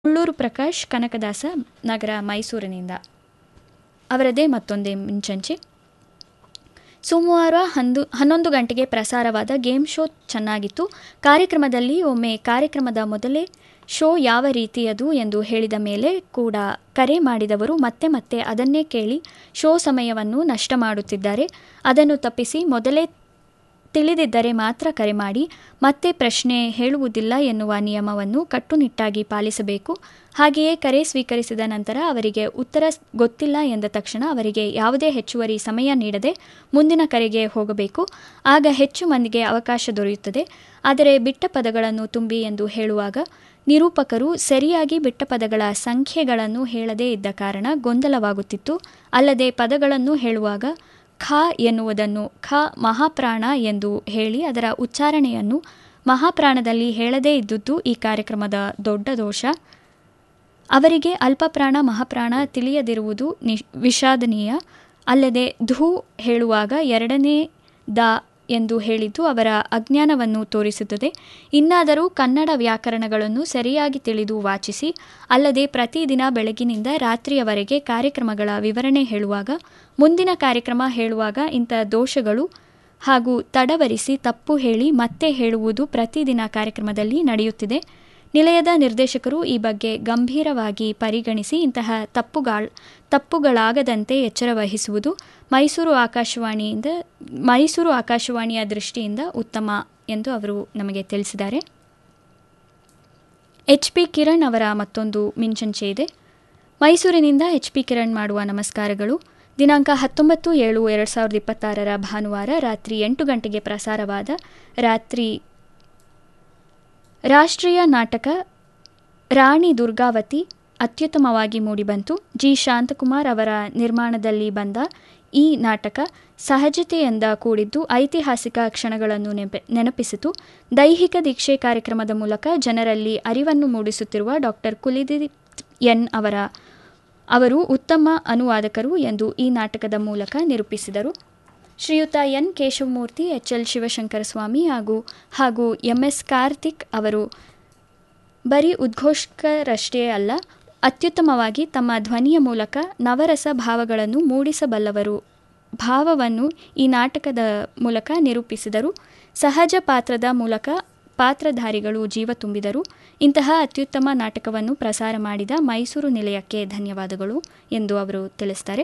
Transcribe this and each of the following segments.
ಉಳ್ಳೂರು ಪ್ರಕಾಶ್ ಕನಕದಾಸ ನಗರ ಮೈಸೂರಿನಿಂದ ಅವರದೇ ಮತ್ತೊಂದೇ ಮುಂಚಂಚೆ ಸೋಮವಾರ ಹಂದು ಹನ್ನೊಂದು ಗಂಟೆಗೆ ಪ್ರಸಾರವಾದ ಗೇಮ್ ಶೋ ಚೆನ್ನಾಗಿತ್ತು ಕಾರ್ಯಕ್ರಮದಲ್ಲಿ ಒಮ್ಮೆ ಕಾರ್ಯಕ್ರಮದ ಮೊದಲೇ ಶೋ ಯಾವ ರೀತಿಯದು ಎಂದು ಹೇಳಿದ ಮೇಲೆ ಕೂಡ ಕರೆ ಮಾಡಿದವರು ಮತ್ತೆ ಮತ್ತೆ ಅದನ್ನೇ ಕೇಳಿ ಶೋ ಸಮಯವನ್ನು ನಷ್ಟ ಮಾಡುತ್ತಿದ್ದಾರೆ ಅದನ್ನು ತಪ್ಪಿಸಿ ಮೊದಲೇ ತಿಳಿದಿದ್ದರೆ ಮಾತ್ರ ಕರೆ ಮಾಡಿ ಮತ್ತೆ ಪ್ರಶ್ನೆ ಹೇಳುವುದಿಲ್ಲ ಎನ್ನುವ ನಿಯಮವನ್ನು ಕಟ್ಟುನಿಟ್ಟಾಗಿ ಪಾಲಿಸಬೇಕು ಹಾಗೆಯೇ ಕರೆ ಸ್ವೀಕರಿಸಿದ ನಂತರ ಅವರಿಗೆ ಉತ್ತರ ಗೊತ್ತಿಲ್ಲ ಎಂದ ತಕ್ಷಣ ಅವರಿಗೆ ಯಾವುದೇ ಹೆಚ್ಚುವರಿ ಸಮಯ ನೀಡದೆ ಮುಂದಿನ ಕರೆಗೆ ಹೋಗಬೇಕು ಆಗ ಹೆಚ್ಚು ಮಂದಿಗೆ ಅವಕಾಶ ದೊರೆಯುತ್ತದೆ ಆದರೆ ಬಿಟ್ಟ ಪದಗಳನ್ನು ತುಂಬಿ ಎಂದು ಹೇಳುವಾಗ ನಿರೂಪಕರು ಸರಿಯಾಗಿ ಬಿಟ್ಟ ಪದಗಳ ಸಂಖ್ಯೆಗಳನ್ನು ಹೇಳದೇ ಇದ್ದ ಕಾರಣ ಗೊಂದಲವಾಗುತ್ತಿತ್ತು ಅಲ್ಲದೆ ಪದಗಳನ್ನು ಹೇಳುವಾಗ ಖ ಎನ್ನುವುದನ್ನು ಖ ಮಹಾಪ್ರಾಣ ಎಂದು ಹೇಳಿ ಅದರ ಉಚ್ಚಾರಣೆಯನ್ನು ಮಹಾಪ್ರಾಣದಲ್ಲಿ ಹೇಳದೇ ಇದ್ದುದು ಈ ಕಾರ್ಯಕ್ರಮದ ದೊಡ್ಡ ದೋಷ ಅವರಿಗೆ ಅಲ್ಪಪ್ರಾಣ ಮಹಾಪ್ರಾಣ ತಿಳಿಯದಿರುವುದು ನಿ ವಿಷಾದನೀಯ ಅಲ್ಲದೆ ಧೂ ಹೇಳುವಾಗ ಎರಡನೇ ದ ಎಂದು ಹೇಳಿದ್ದು ಅವರ ಅಜ್ಞಾನವನ್ನು ತೋರಿಸುತ್ತದೆ ಇನ್ನಾದರೂ ಕನ್ನಡ ವ್ಯಾಕರಣಗಳನ್ನು ಸರಿಯಾಗಿ ತಿಳಿದು ವಾಚಿಸಿ ಅಲ್ಲದೆ ಪ್ರತಿದಿನ ಬೆಳಗಿನಿಂದ ರಾತ್ರಿಯವರೆಗೆ ಕಾರ್ಯಕ್ರಮಗಳ ವಿವರಣೆ ಹೇಳುವಾಗ ಮುಂದಿನ ಕಾರ್ಯಕ್ರಮ ಹೇಳುವಾಗ ಇಂಥ ದೋಷಗಳು ಹಾಗೂ ತಡವರಿಸಿ ತಪ್ಪು ಹೇಳಿ ಮತ್ತೆ ಹೇಳುವುದು ಪ್ರತಿದಿನ ಕಾರ್ಯಕ್ರಮದಲ್ಲಿ ನಡೆಯುತ್ತಿದೆ ನಿಲಯದ ನಿರ್ದೇಶಕರು ಈ ಬಗ್ಗೆ ಗಂಭೀರವಾಗಿ ಪರಿಗಣಿಸಿ ಇಂತಹ ತಪ್ಪುಗಳ ತಪ್ಪುಗಳಾಗದಂತೆ ಎಚ್ಚರ ವಹಿಸುವುದು ಮೈಸೂರು ಆಕಾಶವಾಣಿಯಿಂದ ಮೈಸೂರು ಆಕಾಶವಾಣಿಯ ದೃಷ್ಟಿಯಿಂದ ಉತ್ತಮ ಎಂದು ಅವರು ನಮಗೆ ತಿಳಿಸಿದ್ದಾರೆ ಎಚ್ ಪಿ ಕಿರಣ್ ಅವರ ಮತ್ತೊಂದು ಮಿಂಚಂಚೆ ಇದೆ ಮೈಸೂರಿನಿಂದ ಎಚ್ ಪಿ ಕಿರಣ್ ಮಾಡುವ ನಮಸ್ಕಾರಗಳು ದಿನಾಂಕ ಹತ್ತೊಂಬತ್ತು ಏಳು ಎರಡು ಸಾವಿರದ ಇಪ್ಪತ್ತಾರರ ಭಾನುವಾರ ರಾತ್ರಿ ಎಂಟು ಗಂಟೆಗೆ ಪ್ರಸಾರವಾದ ರಾತ್ರಿ ರಾಷ್ಟ್ರೀಯ ನಾಟಕ ರಾಣಿ ದುರ್ಗಾವತಿ ಅತ್ಯುತ್ತಮವಾಗಿ ಮೂಡಿಬಂತು ಜಿ ಶಾಂತಕುಮಾರ್ ಅವರ ನಿರ್ಮಾಣದಲ್ಲಿ ಬಂದ ಈ ನಾಟಕ ಸಹಜತೆಯಿಂದ ಕೂಡಿದ್ದು ಐತಿಹಾಸಿಕ ಕ್ಷಣಗಳನ್ನು ನೆಪ ನೆನಪಿಸಿತು ದೈಹಿಕ ದೀಕ್ಷೆ ಕಾರ್ಯಕ್ರಮದ ಮೂಲಕ ಜನರಲ್ಲಿ ಅರಿವನ್ನು ಮೂಡಿಸುತ್ತಿರುವ ಡಾಕ್ಟರ್ ಕುಲಿದೀಪ್ ಎನ್ ಅವರ ಅವರು ಉತ್ತಮ ಅನುವಾದಕರು ಎಂದು ಈ ನಾಟಕದ ಮೂಲಕ ನಿರೂಪಿಸಿದರು Shriyuta N Keshavamurthy H L Shivashankara Swamy ಹಾಗೂ ಹಾಗೂ ಎಂ ಎಸ್ ಕಾರ್ತಿಕ್ ಅವರು ಬರೀ ಉದ್ಘೋಷಕರಷ್ಟೇ ಅಲ್ಲ ಅತ್ಯುತ್ತಮವಾಗಿ ತಮ್ಮ ಧ್ವನಿಯ ಮೂಲಕ ನವರಸ ಭಾವಗಳನ್ನು ಮೂಡಿಸಬಲ್ಲವರು ಭಾವವನ್ನು ಈ ನಾಟಕದ ಮೂಲಕ ನಿರೂಪಿಸಿದರು ಸಹಜ ಪಾತ್ರದ ಮೂಲಕ ಪಾತ್ರಧಾರಿಗಳು ಜೀವ ತುಂಬಿದರು ಇಂತಹ ಅತ್ಯುತ್ತಮ ನಾಟಕವನ್ನು ಪ್ರಸಾರ ಮಾಡಿದ ಮೈಸೂರು ನಿಲಯಕ್ಕೆ ಧನ್ಯವಾದಗಳು ಎಂದು ಅವರು ತಿಳಿಸ್ತಾರೆ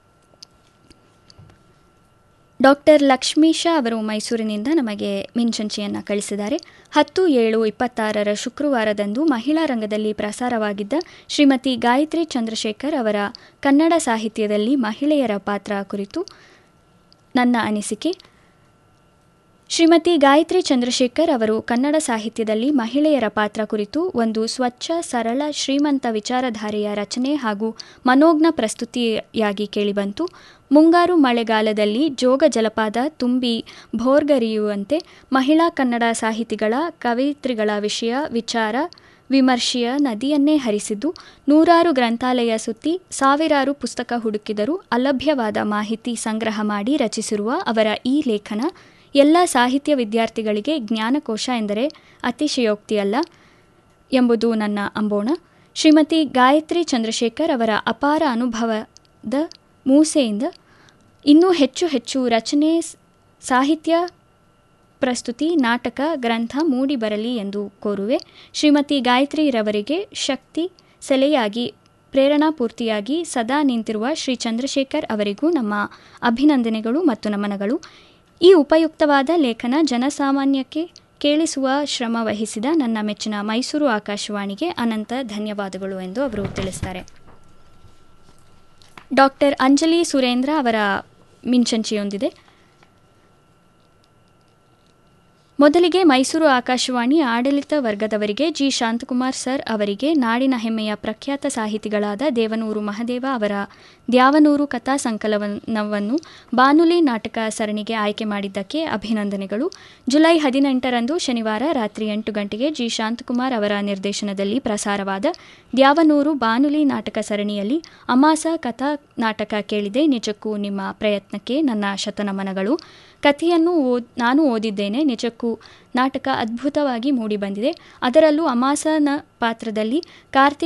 ಡಾಕ್ಟರ್ ಲಕ್ಷ್ಮೀಶ ಅವರು ಮೈಸೂರಿನಿಂದ ನಮಗೆ ಮಿಂಚಂಚಿಯನ್ನು ಕಳಿಸಿದ್ದಾರೆ ಹತ್ತು ಏಳು ಇಪ್ಪತ್ತಾರರ ಶುಕ್ರವಾರದಂದು ಮಹಿಳಾ ರಂಗದಲ್ಲಿ ಪ್ರಸಾರವಾಗಿದ್ದ ಶ್ರೀಮತಿ ಗಾಯತ್ರಿ ಚಂದ್ರಶೇಖರ್ ಅವರ ಕನ್ನಡ ಸಾಹಿತ್ಯದಲ್ಲಿ ಮಹಿಳೆಯರ ಪಾತ್ರ ಕುರಿತು ನನ್ನ ಅನಿಸಿಕೆ ಶ್ರೀಮತಿ ಗಾಯತ್ರಿ ಚಂದ್ರಶೇಖರ್ ಅವರು ಕನ್ನಡ ಸಾಹಿತ್ಯದಲ್ಲಿ ಮಹಿಳೆಯರ ಪಾತ್ರ ಕುರಿತು ಒಂದು ಸ್ವಚ್ಛ ಸರಳ ಶ್ರೀಮಂತ ವಿಚಾರಧಾರೆಯ ರಚನೆ ಹಾಗೂ ಮನೋಜ್ಞ ಪ್ರಸ್ತುತಿಯಾಗಿ ಕೇಳಿಬಂತು ಮುಂಗಾರು ಮಳೆಗಾಲದಲ್ಲಿ ಜೋಗ ಜಲಪಾತ ತುಂಬಿ ಭೋರ್ಗರಿಯುವಂತೆ ಮಹಿಳಾ ಕನ್ನಡ ಸಾಹಿತಿಗಳ ಕವಯಿತ್ರಿಗಳ ವಿಷಯ ವಿಚಾರ ವಿಮರ್ಶೆಯ ನದಿಯನ್ನೇ ಹರಿಸಿದ್ದು ನೂರಾರು ಗ್ರಂಥಾಲಯ ಸುತ್ತಿ ಸಾವಿರಾರು ಪುಸ್ತಕ ಹುಡುಕಿದರೂ ಅಲಭ್ಯವಾದ ಮಾಹಿತಿ ಸಂಗ್ರಹ ಮಾಡಿ ರಚಿಸಿರುವ ಅವರ ಈ ಲೇಖನ ಎಲ್ಲ ಸಾಹಿತ್ಯ ವಿದ್ಯಾರ್ಥಿಗಳಿಗೆ ಜ್ಞಾನಕೋಶ ಎಂದರೆ ಅತಿಶಯೋಕ್ತಿಯಲ್ಲ ಎಂಬುದು ನನ್ನ ಅಂಬೋಣ ಶ್ರೀಮತಿ ಗಾಯತ್ರಿ ಚಂದ್ರಶೇಖರ್ ಅವರ ಅಪಾರ ಅನುಭವದ ಮೂಸೆಯಿಂದ ಇನ್ನೂ ಹೆಚ್ಚು ಹೆಚ್ಚು ರಚನೆ ಸಾಹಿತ್ಯ ಪ್ರಸ್ತುತಿ ನಾಟಕ ಗ್ರಂಥ ಮೂಡಿಬರಲಿ ಎಂದು ಕೋರುವೆ ಶ್ರೀಮತಿ ಗಾಯತ್ರಿರವರಿಗೆ ಶಕ್ತಿ ಸೆಲೆಯಾಗಿ ಪ್ರೇರಣಾಪೂರ್ತಿಯಾಗಿ ಸದಾ ನಿಂತಿರುವ ಶ್ರೀ ಚಂದ್ರಶೇಖರ್ ಅವರಿಗೂ ನಮ್ಮ ಅಭಿನಂದನೆಗಳು ಮತ್ತು ನಮನಗಳು ಈ ಉಪಯುಕ್ತವಾದ ಲೇಖನ ಜನಸಾಮಾನ್ಯಕ್ಕೆ ಕೇಳಿಸುವ ಶ್ರಮ ವಹಿಸಿದ ನನ್ನ ಮೆಚ್ಚಿನ ಮೈಸೂರು ಆಕಾಶವಾಣಿಗೆ ಅನಂತ ಧನ್ಯವಾದಗಳು ಎಂದು ಅವರು ತಿಳಿಸ್ತಾರೆ ಡಾಕ್ಟರ್ ಅಂಜಲಿ ಸುರೇಂದ್ರ ಅವರ ಮಿಂಚಂಚಿಯೊಂದಿದೆ ಮೊದಲಿಗೆ ಮೈಸೂರು ಆಕಾಶವಾಣಿ ಆಡಳಿತ ವರ್ಗದವರಿಗೆ ಜಿ ಶಾಂತಕುಮಾರ್ ಸರ್ ಅವರಿಗೆ ನಾಡಿನ ಹೆಮ್ಮೆಯ ಪ್ರಖ್ಯಾತ ಸಾಹಿತಿಗಳಾದ ದೇವನೂರು ಮಹದೇವ ಅವರ ದ್ಯಾವನೂರು ಕಥಾ ಸಂಕಲನವನ್ನು ಬಾನುಲಿ ನಾಟಕ ಸರಣಿಗೆ ಆಯ್ಕೆ ಮಾಡಿದ್ದಕ್ಕೆ ಅಭಿನಂದನೆಗಳು ಜುಲೈ ಹದಿನೆಂಟರಂದು ಶನಿವಾರ ರಾತ್ರಿ ಎಂಟು ಗಂಟೆಗೆ ಜಿ ಶಾಂತಕುಮಾರ್ ಅವರ ನಿರ್ದೇಶನದಲ್ಲಿ ಪ್ರಸಾರವಾದ ದ್ಯಾವನೂರು ಬಾನುಲಿ ನಾಟಕ ಸರಣಿಯಲ್ಲಿ ಅಮಾಸ ಕಥಾ ನಾಟಕ ಕೇಳಿದೆ ನಿಜಕ್ಕೂ ನಿಮ್ಮ ಪ್ರಯತ್ನಕ್ಕೆ ನನ್ನ ಶತನಮನಗಳು ಕಥೆಯನ್ನು ಓದ್ ನಾನು ಓದಿದ್ದೇನೆ ನಿಜಕ್ಕೂ ನಾಟಕ ಅದ್ಭುತವಾಗಿ ಮೂಡಿಬಂದಿದೆ ಅದರಲ್ಲೂ ಅಮಾಸನ ಪಾತ್ರದಲ್ಲಿ ಕಾರ್ತಿಕ್